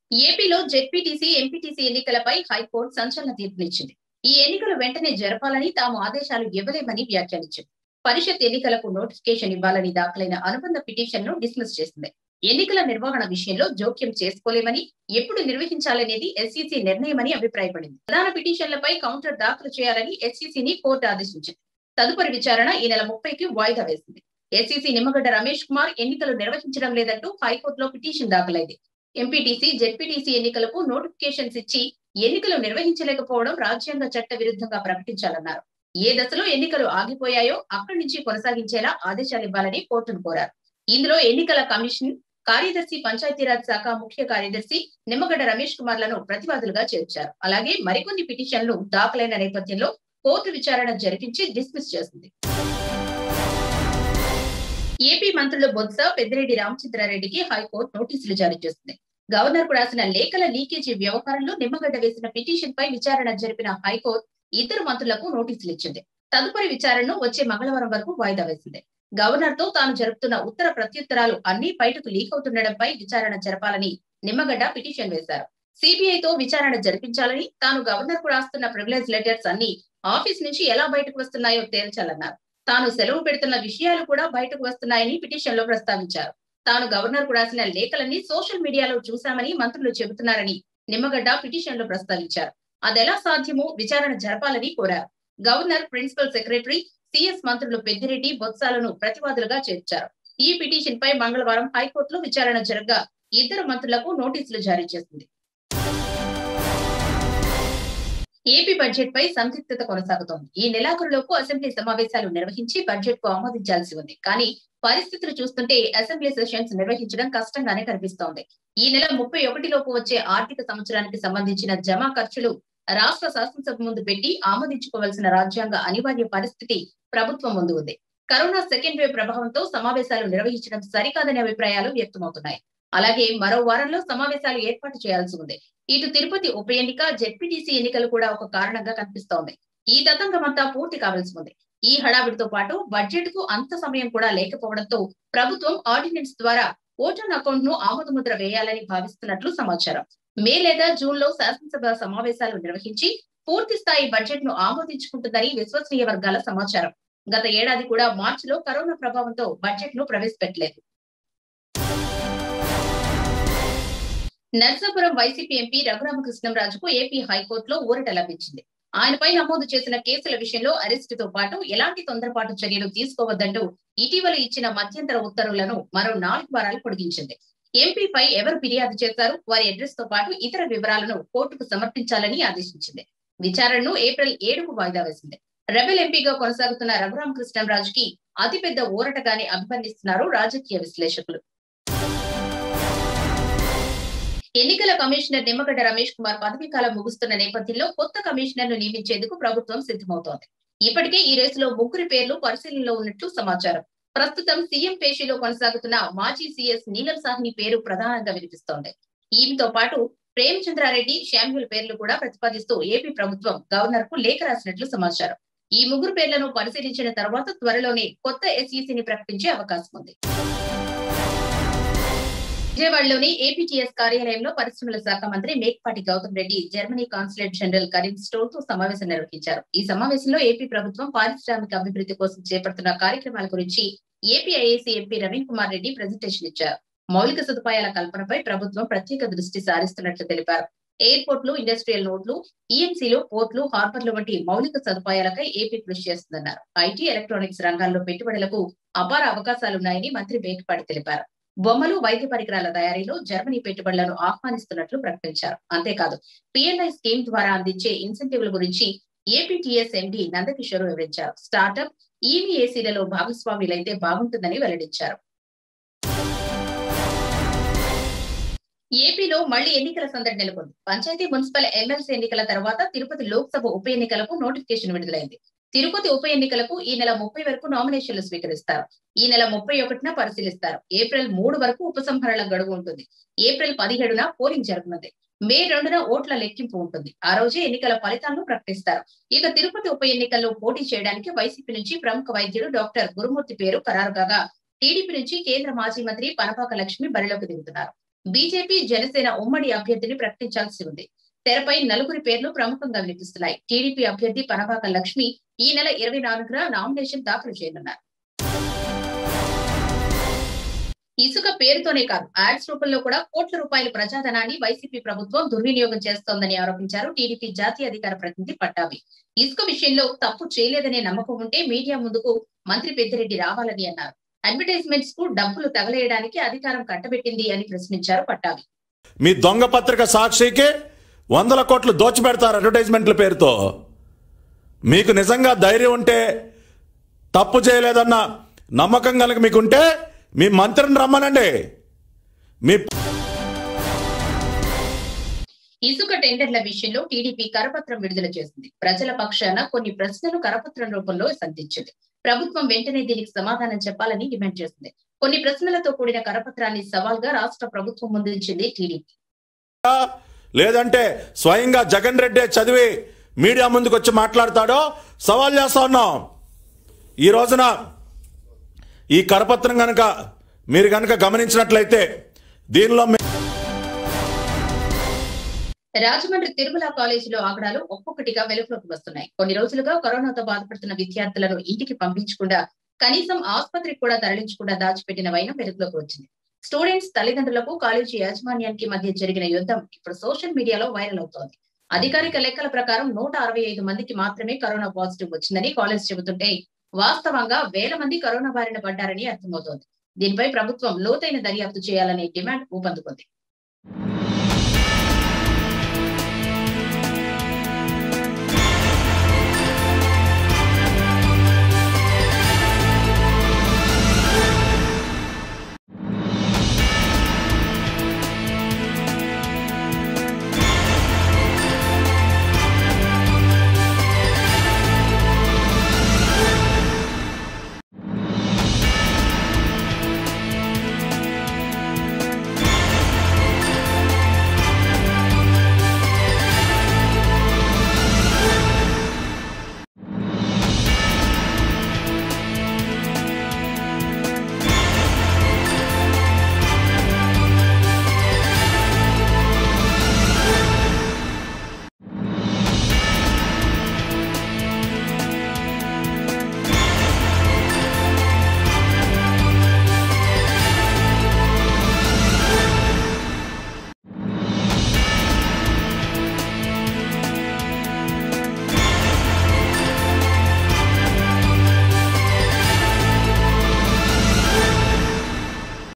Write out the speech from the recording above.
ఏపీలో ZPTC MPTC ఎన్నికలపై high court సంచలన తీర్పునిచ్చింది ఈ ఎన్నికలు వెంటనే జరపాలని తాము ఆదేశాలు ఇవ్వలేమని వ్యాఖ్యానించింది పరిషత్ ఎన్నికలకు నోటిఫికేషన్ ఇవ్వాలని దాఖలైన అనుబంధ పిటిషన్ ను డిస్మిస్ చేసింది ఎన్నికల నిర్వహణ విషయంలో జోక్యం చేసుకోలేమని ఎప్పుడు నిర్వహించాలనేది ఎస్ఈసీ నిర్ణయమని అభిప్రాయపడింది ప్రధాన పిటిషన్లపై కౌంటర్ దాఖలు చేయాలని ఎస్ఈసీని కోర్టు ఆదేశించింది తదుపరి విచారణ ఈ నెల ముప్పైకి వాయిదా వేసింది ఎస్ఈసీ నిమ్మగడ్డ రమేష్ కుమార్ ఎన్నికలు నిర్వహించడం లేదంటూ హైకోర్టులో పిటిషన్ దాఖలైంది ఎంపీటీసీ జెడ్పీటీసీ ఎన్నికలకు నోటిఫికేషన్స్ ఇచ్చి ఎన్నికలు నిర్వహించలేకపోవడం రాజ్యాంగ చట్ట విరుద్ధంగా ప్రకటించాలన్నారు ఏ దశలో ఎన్నికలు ఆగిపోయాయో అక్కడి నుంచి కొనసాగించేలా ఆదేశాలు ఇవ్వాలని కోర్టును కోరారు ఇందులో ఎన్నికల కమిషన్ కార్యదర్శి పంచాయతీరాజ్ శాఖ ముఖ్య కార్యదర్శి నిమ్మగడ్డ రమేష్ కుమార్లను ప్రతివాదులుగా చేర్చారు అలాగే మరికొన్ని పిటిషన్లు దాఖలైన నేపథ్యంలో కోర్టు విచారణ జరిపించి డిస్మిస్ చేసింది ఏపీ మంత్రులు బొత్స పెద్దిరెడ్డి రామచంద్రారెడ్డికి హైకోర్టు నోటీసులు జారీ చేసింది గవర్నర్ కు రాసిన లేఖల లీకేజీ వ్యవహారంలో నిమ్మగడ్డ వేసిన పిటిషన్ పై విచారణ జరిపిన హైకోర్టు ఇద్దరు మంత్రులకు నోటీసులు ఇచ్చింది తదుపరి విచారణను వచ్చే మంగళవారం వరకు వాయిదా వేసింది గవర్నర్ తో తాను జరుపుతున్న ఉత్తర ప్రత్యుత్తరాలు అన్ని బయటకు లీక్ అవుతుండడంపై విచారణ జరపాలని నిమ్మగడ్డ పిటిషన్ వేశారు సిబిఐతో విచారణ జరిపించాలని తాను గవర్నర్ కు రాస్తున్న ప్రివిలేజ్ లెటర్స్ అన్ని ఆఫీస్ నుంచి ఎలా బయటకు వస్తున్నాయో తేల్చాలన్నారు తాను సెలవు పెడుతున్న విషయాలు కూడా బయటకు వస్తున్నాయని పిటిషన్ లో ప్రస్తావించారు తాను గవర్నర్ కు రాసిన లేఖలన్నీ సోషల్ మీడియాలో చూశామని మంత్రులు చెబుతున్నారని నిమ్మగడ్డ పిటిషన్ లో ప్రస్తావించారు అదెలా సాధ్యమో విచారణ జరపాలని కోరారు గవర్నర్ ప్రిన్సిపల్ సెక్రటరీ సిఎస్ మంత్రులు పెద్దిరెడ్డి బొత్సాలను ప్రతివాదులుగా చేర్చారు ఈ పిటిషన్ పై మంగళవారం హైకోర్టులో విచారణ జరగగా ఇద్దరు మంత్రులకు నోటీసులు జారీ చేసింది ఏపీ బడ్జెట్ పై సందిగ్ధత కొనసాగుతోంది ఈ నెలాఖరులోపు అసెంబ్లీ సమావేశాలు నిర్వహించి బడ్జెట్ కు ఆమోదించాల్సి ఉంది కానీ పరిస్థితులు చూస్తుంటే అసెంబ్లీ సెషన్స్ నిర్వహించడం కష్టంగానే కనిపిస్తోంది ఈ నెల ముప్పై ఒకటిలోపు వచ్చే ఆర్థిక సంవత్సరానికి సంబంధించిన జమా ఖర్చులు రాష్ట్ర శాసనసభ ముందు పెట్టి ఆమోదించుకోవాల్సిన రాజ్యాంగ అనివార్య పరిస్థితి ప్రభుత్వం ముందు ఉంది కరోనా సెకండ్ వేవ్ ప్రభావంతో సమావేశాలు నిర్వహించడం సరికాదనే అభిప్రాయాలు వ్యక్తమవుతున్నాయి అలాగే మరో వారంలో సమావేశాలు ఏర్పాటు చేయాల్సి ఉంది ఇటు తిరుపతి ఉప ఎన్నిక జెడ్పీటీసీ ఎన్నికలు కూడా ఒక కారణంగా కనిపిస్తోంది ఈ తతంగమంతా పూర్తి కావాల్సి ఉంది ఈ హడావిడితో పాటు బడ్జెట్ కు అంత సమయం కూడా లేకపోవడంతో ప్రభుత్వం ఆర్డినెన్స్ ద్వారా ఓటర్ అకౌంట్ ను ఆమోదముద్ర వేయాలని భావిస్తున్నట్లు సమాచారం మే లేదా జూన్ లో శాసనసభ సమావేశాలు నిర్వహించి పూర్తి స్థాయి బడ్జెట్ ను ఆమోదించుకుంటుందని విశ్వసనీయ వర్గాల సమాచారం గత ఏడాది కూడా మార్చిలో కరోనా ప్రభావంతో బడ్జెట్ ను ప్రవేశపెట్టలేదు నర్సాపురం వైసీపీ ఎంపీ రఘురామకృష్ణంరాజుకు ఏపీ హైకోర్టులో ఊరట లభించింది ఆయనపై నమోదు చేసిన కేసుల విషయంలో అరెస్టుతో పాటు ఎలాంటి తొందరపాటు చర్యలు తీసుకోవద్దంటూ ఇటీవల ఇచ్చిన మధ్యంతర ఉత్తర్వులను మరో నాలుగు వారాలు పొడిగించింది ఎంపీపై ఎవరు ఫిర్యాదు చేశారు వారి అడ్రస్ తో పాటు ఇతర వివరాలను కోర్టుకు సమర్పించాలని ఆదేశించింది విచారణను ఏప్రిల్ ఏడుకు వాయిదా వేసింది రెబెల్ ఎంపీగా కొనసాగుతున్న రఘురామకృష్ణంరాజుకి అతిపెద్ద ఊరటగానే అభివర్ణిస్తున్నారు రాజకీయ విశ్లేషకులు ఎన్నికల కమిషనర్ నిమ్మగడ్డ రమేష్ కుమార్ పదవీ కాలం ముగుస్తున్న నేపథ్యంలో కొత్త కమిషనర్ ను నియమించేందుకు ప్రభుత్వం సిద్ధమవుతోంది ఇప్పటికే ఈ రేసులో ముగ్గురి పేర్లు పరిశీలనలో ఉన్నట్లు సమాచారం ప్రస్తుతం సీఎం పేషీలో కొనసాగుతున్న మాజీ సీఎస్ నీలం సాహ్ని పేరు ప్రధానంగా వినిపిస్తోంది ఈమెతో పాటు ప్రేమచంద్రారెడ్డి శామ్యుల్ పేర్లు కూడా ప్రతిపాదిస్తూ ఏపీ ప్రభుత్వం గవర్నర్ కు లేఖ రాసినట్లు సమాచారం ఈ ముగ్గురు పేర్లను పరిశీలించిన తర్వాత త్వరలోనే కొత్త ఎస్ఈసీని ప్రకటించే అవకాశం ఉంది విజయవాడలోని ఏపీటీఎస్ కార్యాలయంలో పరిశ్రమల శాఖ మంత్రి Mekapati Goutham Reddy Germany consulate general Karin Stoll తో సమావేశం నిర్వహించారు ఈ సమావేశంలో ఏపీ ప్రభుత్వం పారిశ్రామిక అభివృద్ధి కోసం చేపడుతున్న కార్యక్రమాల గురించి AP IAC MP Raveen Kumar Reddy presentation ఇచ్చారు మౌలిక సదుపాయాల కల్పనపై ప్రభుత్వం ప్రత్యేక దృష్టి సారిస్తున్నట్లు తెలిపారు ఎయిర్పోర్ట్లు ఇండస్ట్రియల్ నోడ్లు ఈఎంసీలు పోర్ట్లు హార్బర్లు వంటి మౌలిక సదుపాయాలకై ఏపీ కృషి చేస్తుందన్నారు ఐటీ ఎలక్ట్రానిక్స్ రంగాల్లో పెట్టుబడులకు అపార అవకాశాలున్నాయని మంత్రి మేకపాటి తెలిపారు బొమ్మలు వైద్య పరికరాల తయారీలో జర్మనీ పెట్టుబడులను ఆహ్వానిస్తున్నట్లు ప్రకటించారు అంతేకాదు పిఎల్ఐ స్కీమ్ ద్వారా అందించే ఇన్సెంటివ్ల గురించి ఏపీటీఎస్ ఎండి నందకిషోర్ వివరించారు స్టార్టప్ ఈవీఏసీలలో భాగస్వాములైతే బాగుంటుందని వెల్లడించారు ఏపీలో మళ్లీ ఎన్నికల సందడి నెలకొంది పంచాయతీ మున్సిపల్ ఎమ్మెల్సీ ఎన్నికల తర్వాత తిరుపతి లోక్సభ ఉప ఎన్నికలకు నోటిఫికేషన్ విడుదలైంది తిరుపతి ఉప ఎన్నికలకు ఈ నెల ముప్పై వరకు నామినేషన్లు స్వీకరిస్తారు ఈ నెల ముప్పై ఒకటిన పరిశీలిస్తారు ఏప్రిల్ మూడు వరకు ఉపసంహరణ గడువు ఉంటుంది ఏప్రిల్ పదిహేడున పోలింగ్ జరగనుంది మే రెండున ఓట్ల లెక్కింపు ఉంటుంది ఆ రోజే ఎన్నికల ఫలితాలను ప్రకటిస్తారు ఇక తిరుపతి ఉప ఎన్నికల్లో పోటీ చేయడానికి వైసీపీ నుంచి ప్రముఖ వైద్యుడు డాక్టర్ గురుమూర్తి పేరు ఖరారు కాగా టీడీపీ నుంచి కేంద్ర మాజీ మంత్రి పనపాక లక్ష్మి బరిలోకి దిగుతున్నారు బీజేపీ జనసేన ఉమ్మడి అభ్యర్థిని ప్రకటించాల్సి ఉంది తెరపై నలుగురి పేర్లు ప్రముఖంగా వినిపిస్తున్నాయి టీడీపీ అభ్యర్థి పనబాక లక్ష్మి ఈ నెల ఇరవై నాలుగున నామినేషన్ దాఖలు చేయనున్నారు ఇసుక పేరుతోనే కాదు యాడ్స్ రూపంలో కూడా కోట్ల రూపాయల ప్రజాధనాన్ని వైసీపీ ప్రభుత్వం దుర్వినియోగం చేస్తోందని ఆరోపించారు టీడీపీ జాతీయ అధికార ప్రతినిధి పట్టాభి ఇసుక విషయంలో తప్పు చేయలేదనే నమ్మకం ఉంటే మీడియా ముందుకు మంత్రి పెద్దిరెడ్డి రావాలని అన్నారు అడ్వర్టైజ్మెంట్స్ కు డబ్బులు తగలేయడానికి అధికారం కట్టబెట్టింది అని ప్రశ్నించారు పట్టాభి మీ దొంగ పత్రిక సాక్షికి వందల కోట్లు దోచిపెడతారు అడ్వర్టైజ్మెంట్ల పేరుతో మీకు నిజంగా ధైర్యం ఉంటే తప్పు చేయలేదన్న నమ్మకం కనుక మీకుంటే మీ మంత్రిని రమ్మనండి మీ ఇసుక టెండర్ల విషయంలో టీడీపీ కరపత్రం విడుదల చేసింది ప్రజల పక్షాన కొన్ని ప్రశ్నలు కరపత్రం రూపంలో సంధించింది ప్రభుత్వం వెంటనే దీనికి సమాధానం చెప్పాలని డిమాండ్ చేసింది కొన్ని ప్రశ్నలతో కూడిన కరపత్రాన్ని సవాల్గా రాష్ట్ర ప్రభుత్వం ముందుంచింది టీడీపీ లేదంటే స్వయంగా జగన్ రెడ్డి చదివి మీడియా ముందుకు వచ్చి మాట్లాడతాడో సవాల్ చేస్తా ఉన్నాం ఈ రోజున ఈ కరపత్రం కనుక మీరు కనుక గమనించినట్లయితే దీనిలో మే- రాజమండ్రి తిరుమల కాలేజీలో ఆగడాలు ఒక్కొక్కటిగా వెలుగులోకి వస్తున్నాయి కొన్ని రోజులుగా కరోనాతో బాధపడుతున్న విద్యార్థులను ఇంటికి పంపించకుండా కనీసం ఆసుపత్రికి కూడా తరలించకుండా దాచిపెట్టిన వైనం వెలుగులోకి వచ్చింది స్టూడెంట్స్ తల్లిదండ్రులకు కాలేజీ యాజమాన్యానికి మధ్య జరిగిన యుద్ధం ఇప్పుడు సోషల్ మీడియాలో వైరల్ అవుతోంది అధికారిక లెక్కల ప్రకారం నూట అరవై ఐదు మందికి మాత్రమే కరోనా పాజిటివ్ వచ్చిందని కాలేజ్ చెబుతుంటే వాస్తవంగా వేల మంది కరోనా బారిన పడ్డారని అర్థమవుతోంది దీనిపై ప్రభుత్వం లోతైన దర్యాప్తు చేయాలనే డిమాండ్ ఊపందుకుంది